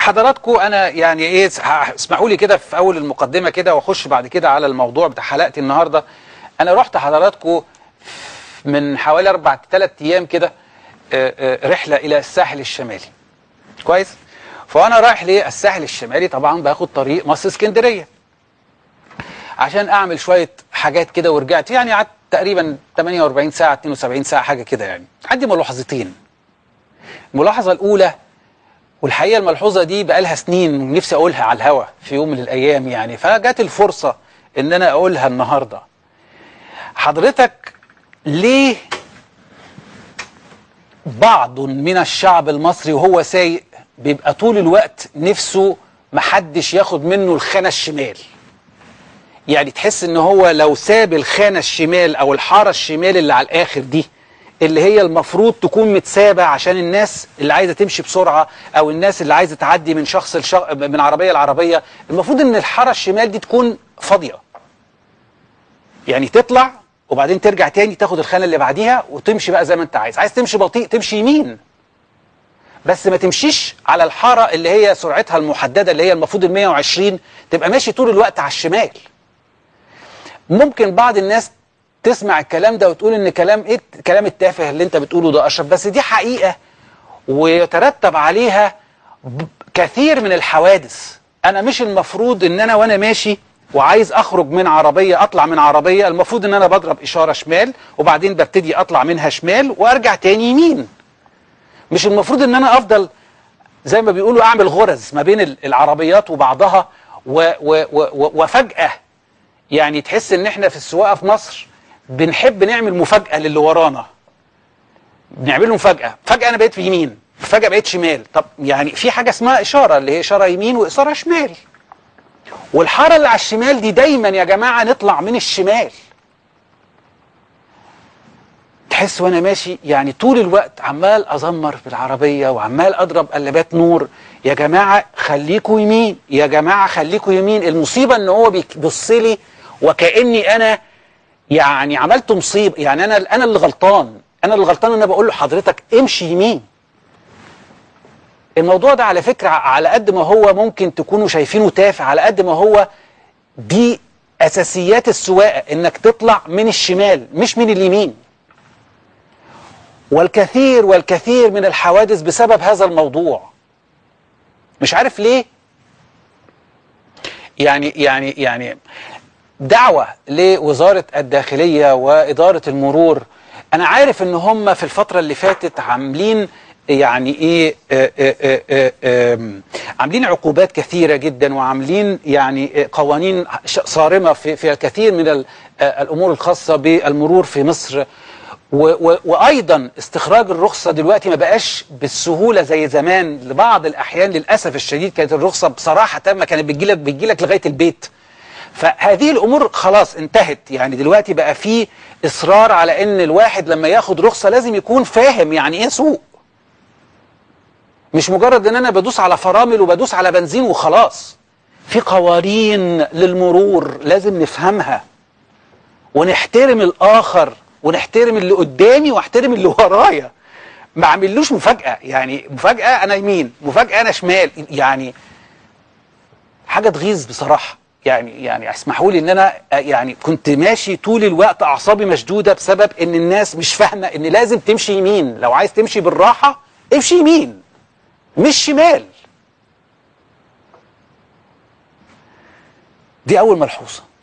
حضراتكم انا يعني ايه ه- اسمحوا لي كده في اول المقدمه كده واخش بعد كده على الموضوع بتاع حلقتي النهارده انا رحت حضراتكم من حوالي اربع ثلاث ايام كده آه، آه، رحله الى الساحل الشمالي كويس فانا رايح للساحل الشمالي طبعا باخد طريق مصر اسكندريه عشان اعمل شويه حاجات كده ورجعت يعني قعدت تقريبا 48 ساعه 72 ساعه حاجه كده يعني عندي ملاحظتين الملاحظه الاولى والحقيقه الملحوظه دي بقالها سنين ونفسي اقولها على الهوا في يوم من الايام يعني فجت الفرصه ان انا اقولها النهارده حضرتك ليه بعض من الشعب المصري وهو سايق بيبقى طول الوقت نفسه محدش ياخد منه الخانه الشمال يعني تحس ان هو لو ساب الخانه الشمال او الحاره الشمال اللي على الاخر دي اللي هي المفروض تكون متسابه عشان الناس اللي عايزه تمشي بسرعه او الناس اللي عايزه تعدي من شخص لشخص من عربيه لعربيه المفروض ان الحاره الشمال دي تكون فاضيه يعني تطلع وبعدين ترجع تاني تاخد الخانه اللي بعديها وتمشي بقى زي ما انت عايز عايز تمشي بطيء تمشي يمين بس ما تمشيش على الحاره اللي هي سرعتها المحدده اللي هي المفروض ال 120 تبقى ماشي طول الوقت على الشمال ممكن بعض الناس تسمع الكلام ده وتقول ان كلام ايه كلام التافه اللي انت بتقوله ده اشرف بس دي حقيقه ويترتب عليها ب- كثير من الحوادث انا مش المفروض ان انا وانا ماشي وعايز اخرج من عربيه اطلع من عربيه المفروض ان انا بضرب اشاره شمال وبعدين ببتدي اطلع منها شمال وارجع تاني يمين مش المفروض ان انا افضل زي ما بيقولوا اعمل غرز ما بين ال- العربيات وبعضها و و و و وفجاه يعني تحس ان احنا في السواقه في مصر بنحب نعمل مفاجاه للي ورانا بنعمل له مفاجاه فجاه انا بقيت في يمين فجاه بقيت شمال طب يعني في حاجه اسمها اشاره اللي هي اشاره يمين واشاره شمال والحاره اللي على الشمال دي دايما يا جماعه نطلع من الشمال تحس وانا ماشي يعني طول الوقت عمال ازمر بالعربيه وعمال اضرب قلبات نور يا جماعه خليكوا يمين يا جماعه خليكوا يمين المصيبه ان هو بيبص لي وكاني انا يعني عملت مصيبه يعني انا انا اللي غلطان انا اللي غلطان ان انا بقول له حضرتك امشي يمين الموضوع ده على فكره على قد ما هو ممكن تكونوا شايفينه تافه على قد ما هو دي اساسيات السواقه انك تطلع من الشمال مش من اليمين والكثير والكثير من الحوادث بسبب هذا الموضوع مش عارف ليه يعني يعني يعني دعوة لوزارة الداخلية وإدارة المرور أنا عارف إن هم في الفترة اللي فاتت عاملين يعني إيه آه آه آه آه آم، عاملين عقوبات كثيرة جدا وعاملين يعني آه، قوانين ش- صارمة في في الكثير من ال- آه، الأمور الخاصة بالمرور في مصر و- و- وايضا استخراج الرخصه دلوقتي ما بقاش بالسهوله زي زمان لبعض الاحيان للاسف الشديد كانت الرخصه بصراحه تامه كانت بتجيلك بتجيلك لغايه البيت فهذه الامور خلاص انتهت يعني دلوقتي بقى في اصرار على ان الواحد لما ياخد رخصه لازم يكون فاهم يعني ايه سوق مش مجرد ان انا بدوس على فرامل وبدوس على بنزين وخلاص في قوانين للمرور لازم نفهمها ونحترم الاخر ونحترم اللي قدامي واحترم اللي ورايا ما اعملوش مفاجاه يعني مفاجاه انا يمين مفاجاه انا شمال يعني حاجه تغيظ بصراحه يعني يعني اسمحوا لي ان انا آه، يعني كنت ماشي طول الوقت اعصابي مشدوده بسبب ان الناس مش فاهمه ان لازم تمشي يمين لو عايز تمشي بالراحه امشي يمين مش شمال دي اول ملحوظه